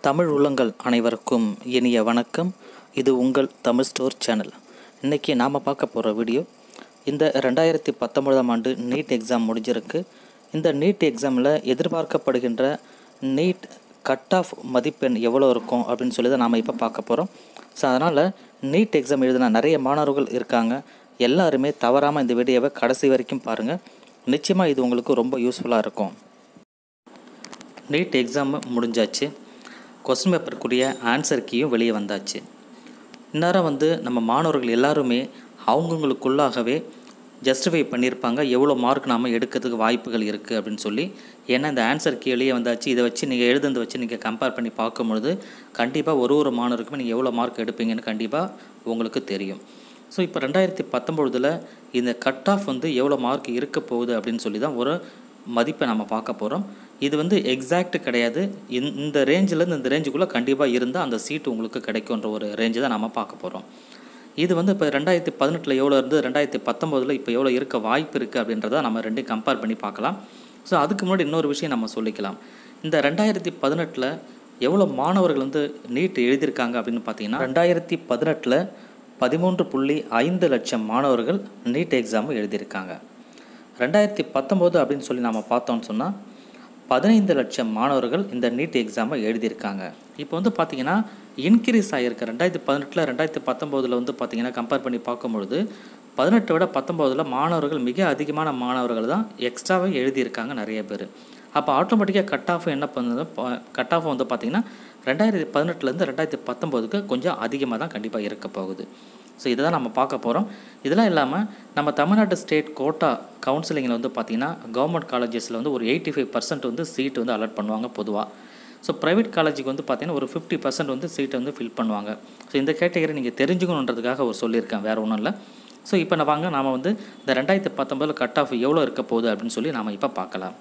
தமிழ் உள்ளங்கள் அனைவருக்கும் இனிய வணக்கம் இது உங்கள் தமிழ் ஸ்டோர் சேனல் இன்றைக்கி நாம் பார்க்க போகிற வீடியோ இந்த ரெண்டாயிரத்தி பத்தொன்பதாம் ஆண்டு நீட் எக்ஸாம் முடிஞ்சிருக்கு இந்த நீட் எக்ஸாமில் எதிர்பார்க்கப்படுகின்ற நீட் கட் ஆஃப் மதிப்பெண் எவ்வளோ இருக்கும் அப்படின்னு சொல்லி தான் நாம் இப்போ பார்க்க போகிறோம் ஸோ அதனால் நீட் எக்ஸாம் எழுதின நிறைய மாணவர்கள் இருக்காங்க எல்லாருமே தவறாமல் இந்த வீடியோவை கடைசி வரைக்கும் பாருங்கள் நிச்சயமாக இது உங்களுக்கு ரொம்ப யூஸ்ஃபுல்லாக இருக்கும் நீட் எக்ஸாம் முடிஞ்சாச்சு கொஸ்டின் பேப்பருக்குரிய ஆன்சர் கீயும் வெளியே வந்தாச்சு இந்நேரம் வந்து நம்ம மாணவர்கள் எல்லாருமே அவங்கவுங்களுக்குள்ளாகவே ஜஸ்டிஃபை பண்ணியிருப்பாங்க எவ்வளோ மார்க் நாம் எடுக்கிறதுக்கு வாய்ப்புகள் இருக்குது அப்படின்னு சொல்லி ஏன்னா இந்த ஆன்சர் கீ வெளியே வந்தாச்சு இதை வச்சு நீங்கள் எழுதுனதை வச்சு நீங்கள் கம்பேர் பண்ணி பார்க்கும்பொழுது கண்டிப்பாக ஒரு ஒரு மாணவருக்குமே நீங்கள் எவ்வளோ மார்க் எடுப்பீங்கன்னு கண்டிப்பாக உங்களுக்கு தெரியும் ஸோ இப்போ ரெண்டாயிரத்தி பத்தொம்பொழுதில் இந்த கட் ஆஃப் வந்து எவ்வளோ மார்க் இருக்க போகுது அப்படின்னு சொல்லி தான் ஒரு மதிப்பை நம்ம பார்க்க போகிறோம் இது வந்து எக்ஸாக்ட் கிடையாது இந்த இந்த ரேஞ்சிலேருந்து இந்த ரேஞ்சுக்குள்ளே கண்டிப்பாக இருந்தால் அந்த சீட்டு உங்களுக்கு கிடைக்குன்ற ஒரு ரேஞ்சு தான் நம்ம பார்க்க போகிறோம் இது வந்து இப்போ ரெண்டாயிரத்தி பதினெட்டில் எவ்வளோ இருந்து ரெண்டாயிரத்தி பத்தொம்போதில் இப்போ எவ்வளோ இருக்க வாய்ப்பு இருக்குது அப்படின்றத நம்ம ரெண்டையும் கம்பேர் பண்ணி பார்க்கலாம் ஸோ அதுக்கு முன்னாடி இன்னொரு விஷயம் நம்ம சொல்லிக்கலாம் இந்த ரெண்டாயிரத்தி பதினெட்டில் எவ்வளோ மாணவர்கள் வந்து நீட் எழுதியிருக்காங்க அப்படின்னு பார்த்தீங்கன்னா ரெண்டாயிரத்தி பதினெட்டில் பதிமூன்று புள்ளி ஐந்து லட்சம் மாணவர்கள் நீட் எக்ஸாம் எழுதியிருக்காங்க ரெண்டாயிரத்தி பத்தொம்போது அப்படின்னு சொல்லி நாம் பார்த்தோம்னு சொன்னால் பதினைந்து லட்சம் மாணவர்கள் இந்த நீட் எக்ஸாமை எழுதியிருக்காங்க இப்போ வந்து பார்த்திங்கன்னா இன்க்ரீஸ் ஆகிருக்கு ரெண்டாயிரத்தி பதினெட்டில் ரெண்டாயிரத்தி பத்தொம்போதில் வந்து பார்த்திங்கன்னா கம்பேர் பண்ணி பார்க்கும்பொழுது பதினெட்டை விட பத்தொம்போதில் மாணவர்கள் மிக அதிகமான மாணவர்கள் தான் எக்ஸ்ட்ராவே எழுதியிருக்காங்க நிறைய பேர் அப்போ ஆட்டோமேட்டிக்காக கட் ஆஃப் என்ன பண்ணுது கட் ஆஃப் வந்து பார்த்திங்கன்னா ரெண்டாயிரத்தி பதினெட்டுலேருந்து ரெண்டாயிரத்தி பத்தொம்போதுக்கு கொஞ்சம் அதிகமாக தான் கண்டிப்பாக இருக்க போகுது ஸோ இதை தான் நம்ம பார்க்க போகிறோம் இதெல்லாம் இல்லாமல் நம்ம தமிழ்நாடு ஸ்டேட் கோட்டா கவுன்சிலிங்கில் வந்து பார்த்திங்கன்னா கவர்மெண்ட் காலேஜஸில் வந்து ஒரு எயிட்டி ஃபைவ் பர்சன்ட் வந்து சீட் வந்து அலாட் பண்ணுவாங்க பொதுவாக ஸோ ப்ரைவேட் காலேஜுக்கு வந்து பார்த்திங்கன்னா ஒரு ஃபிஃப்டி பர்சன்ட் வந்து சீட்டை வந்து ஃபில் பண்ணுவாங்க ஸோ இந்த கேட்டகரி நீங்கள் தெரிஞ்சுக்கணுன்றதுக்காக ஒரு சொல்லியிருக்கேன் வேறு ஒன்றும் இல்லை ஸோ இப்போ நான் வாங்க நாம் வந்து இந்த ரெண்டாயிரத்தி பத்தொம்பதில் கட் ஆஃப் எவ்வளோ இருக்க போகுது அப்படின்னு சொல்லி நாம் இப்போ பார்க்கலாம்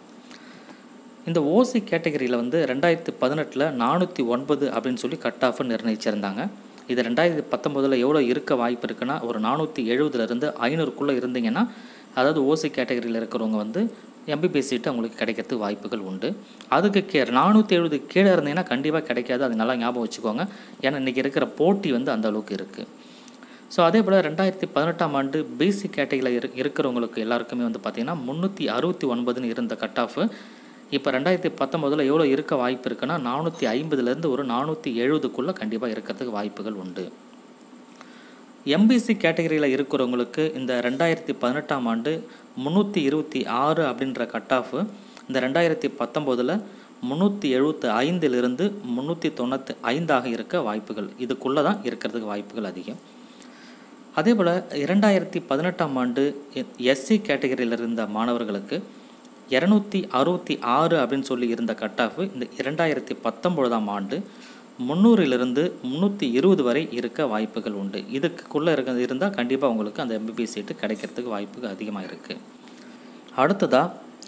இந்த ஓசி கேட்டகரியில் வந்து ரெண்டாயிரத்தி பதினெட்டில் நானூற்றி ஒன்பது அப்படின்னு சொல்லி கட் ஆஃப் நிர்ணயிச்சிருந்தாங்க இது ரெண்டாயிரத்தி பத்தொம்போதில் எவ்வளோ இருக்க வாய்ப்பு இருக்குன்னா ஒரு நானூற்றி எழுபதுலேருந்து ஐநூறுக்குள்ளே இருந்தீங்கன்னா அதாவது ஓசி கேட்டகரியில் இருக்கிறவங்க வந்து எம்பிபிஎஸ் சீட்டு அவங்களுக்கு கிடைக்கிறதுக்கு வாய்ப்புகள் உண்டு அதுக்கு கே நானூற்றி எழுபது கீழே இருந்தீங்கன்னா கண்டிப்பாக கிடைக்காது அது நல்லா ஞாபகம் வச்சுக்கோங்க ஏன்னா இன்றைக்கி இருக்கிற போட்டி வந்து அந்த அளவுக்கு இருக்குது ஸோ அதே போல் ரெண்டாயிரத்தி பதினெட்டாம் ஆண்டு பிசி கேட்டகரியில் இரு இருக்கிறவங்களுக்கு எல்லாருக்குமே வந்து பார்த்திங்கன்னா முந்நூற்றி அறுபத்தி ஒன்பதுன்னு இருந்த கட் ஆஃப் இப்போ ரெண்டாயிரத்தி பத்தொம்போதில் எவ்வளோ இருக்க வாய்ப்பு இருக்குன்னா நானூற்றி ஐம்பதுலேருந்து ஒரு நானூற்றி எழுபதுக்குள்ளே கண்டிப்பாக இருக்கிறதுக்கு வாய்ப்புகள் உண்டு எம்பிசி கேட்டகரியில் இருக்கிறவங்களுக்கு இந்த ரெண்டாயிரத்தி பதினெட்டாம் ஆண்டு முந்நூற்றி இருபத்தி ஆறு அப்படின்ற கட் ஆஃப் இந்த ரெண்டாயிரத்தி பத்தொம்போதில் முந்நூற்றி எழுபத்து ஐந்திலிருந்து முந்நூற்றி தொண்ணூற்றி ஐந்தாக இருக்க வாய்ப்புகள் இதுக்குள்ளே தான் இருக்கிறதுக்கு வாய்ப்புகள் அதிகம் அதே போல் இரண்டாயிரத்தி பதினெட்டாம் ஆண்டு எஸ்சி கேட்டகரியில் இருந்த மாணவர்களுக்கு இரநூத்தி அறுபத்தி ஆறு அப்படின்னு சொல்லி இருந்த கட் ஆஃப் இந்த இரண்டாயிரத்தி பத்தொம்பதாம் ஆண்டு முந்நூறிலிருந்து முந்நூற்றி இருபது வரை இருக்க வாய்ப்புகள் உண்டு இதுக்குள்ளே இருக்க இருந்தால் கண்டிப்பாக உங்களுக்கு அந்த எம்பிபிஎஸ் சீட்டு கிடைக்கிறதுக்கு வாய்ப்புகள் அதிகமாக இருக்குது அடுத்ததாக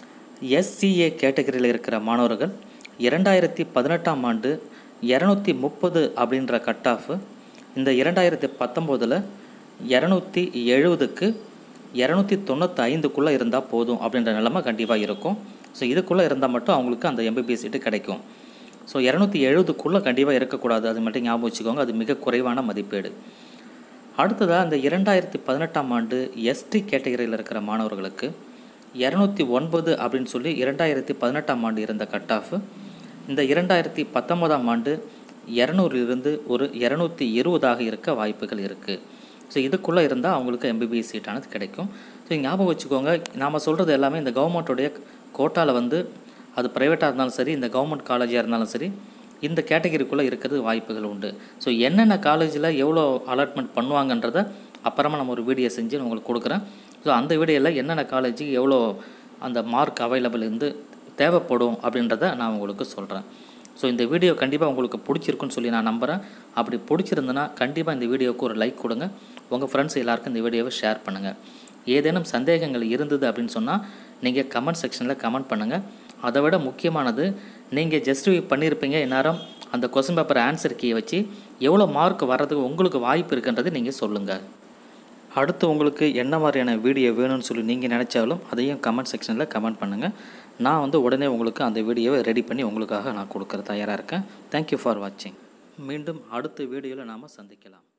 எஸ்சிஏ கேட்டகரியில் இருக்கிற மாணவர்கள் இரண்டாயிரத்தி பதினெட்டாம் ஆண்டு இரநூத்தி முப்பது அப்படின்ற கட் ஆஃப் இந்த இரண்டாயிரத்தி பத்தொம்போதில் இரநூத்தி எழுபதுக்கு இரநூத்தி தொண்ணூற்றி ஐந்துக்குள்ளே இருந்தால் போதும் அப்படின்ற நிலமை கண்டிப்பாக இருக்கும் ஸோ இதுக்குள்ளே இருந்தால் மட்டும் அவங்களுக்கு அந்த எம்பிபிஎஸ் சீட்டு கிடைக்கும் ஸோ இரநூத்தி எழுபதுக்குள்ளே கண்டிப்பாக இருக்கக்கூடாது அது மட்டும் ஞாபகம் வச்சுக்கோங்க அது மிக குறைவான மதிப்பீடு அடுத்ததாக அந்த இரண்டாயிரத்தி பதினெட்டாம் ஆண்டு எஸ்டி கேட்டகரியில் இருக்கிற மாணவர்களுக்கு இரநூத்தி ஒன்பது அப்படின்னு சொல்லி இரண்டாயிரத்தி பதினெட்டாம் ஆண்டு இருந்த கட் ஆஃப் இந்த இரண்டாயிரத்தி பத்தொன்பதாம் ஆண்டு இரநூறிலிருந்து ஒரு இரநூத்தி இருபதாக இருக்க வாய்ப்புகள் இருக்குது ஸோ இதுக்குள்ளே இருந்தால் அவங்களுக்கு எம்பிபிஎஸ் சீட்டானது கிடைக்கும் ஸோ ஞாபகம் வச்சுக்கோங்க நாம் சொல்கிறது எல்லாமே இந்த கவர்மெண்ட்டுடைய கோட்டாவில் வந்து அது ப்ரைவேட்டாக இருந்தாலும் சரி இந்த கவர்மெண்ட் காலேஜாக இருந்தாலும் சரி இந்த கேட்டகரிக்குள்ளே இருக்கிறது வாய்ப்புகள் உண்டு ஸோ என்னென்ன காலேஜில் எவ்வளோ அலாட்மெண்ட் பண்ணுவாங்கன்றத அப்புறமா நம்ம ஒரு வீடியோ செஞ்சு உங்களுக்கு கொடுக்குறேன் ஸோ அந்த வீடியோவில் என்னென்ன காலேஜுக்கு எவ்வளோ அந்த மார்க் அவைலபிள் இருந்து தேவைப்படும் அப்படின்றத நான் உங்களுக்கு சொல்கிறேன் ஸோ இந்த வீடியோ கண்டிப்பாக உங்களுக்கு பிடிச்சிருக்குன்னு சொல்லி நான் நம்புகிறேன் அப்படி பிடிச்சிருந்தனா கண்டிப்பாக இந்த வீடியோவுக்கு ஒரு லைக் கொடுங்க உங்கள் ஃப்ரெண்ட்ஸ் எல்லாருக்கும் இந்த வீடியோவை ஷேர் பண்ணுங்கள் ஏதேனும் சந்தேகங்கள் இருந்தது அப்படின்னு சொன்னால் நீங்கள் கமெண்ட் செக்ஷனில் கமெண்ட் பண்ணுங்கள் அதை விட முக்கியமானது நீங்கள் ஜஸ்டிஃபை பண்ணியிருப்பீங்க இந்நேரம் அந்த கொஸ்டின் பேப்பர் ஆன்சர் கீயை வச்சு எவ்வளோ மார்க் வர்றதுக்கு உங்களுக்கு வாய்ப்பு இருக்குன்றது நீங்கள் சொல்லுங்கள் அடுத்து உங்களுக்கு என்ன மாதிரியான வீடியோ வேணும்னு சொல்லி நீங்கள் நினச்சாலும் அதையும் கமெண்ட் செக்ஷனில் கமெண்ட் பண்ணுங்கள் நான் வந்து உடனே உங்களுக்கு அந்த வீடியோவை ரெடி பண்ணி உங்களுக்காக நான் கொடுக்குற தயாராக இருக்கேன் தேங்க்யூ ஃபார் வாட்சிங் மீண்டும் அடுத்த வீடியோவில் நாம் சந்திக்கலாம்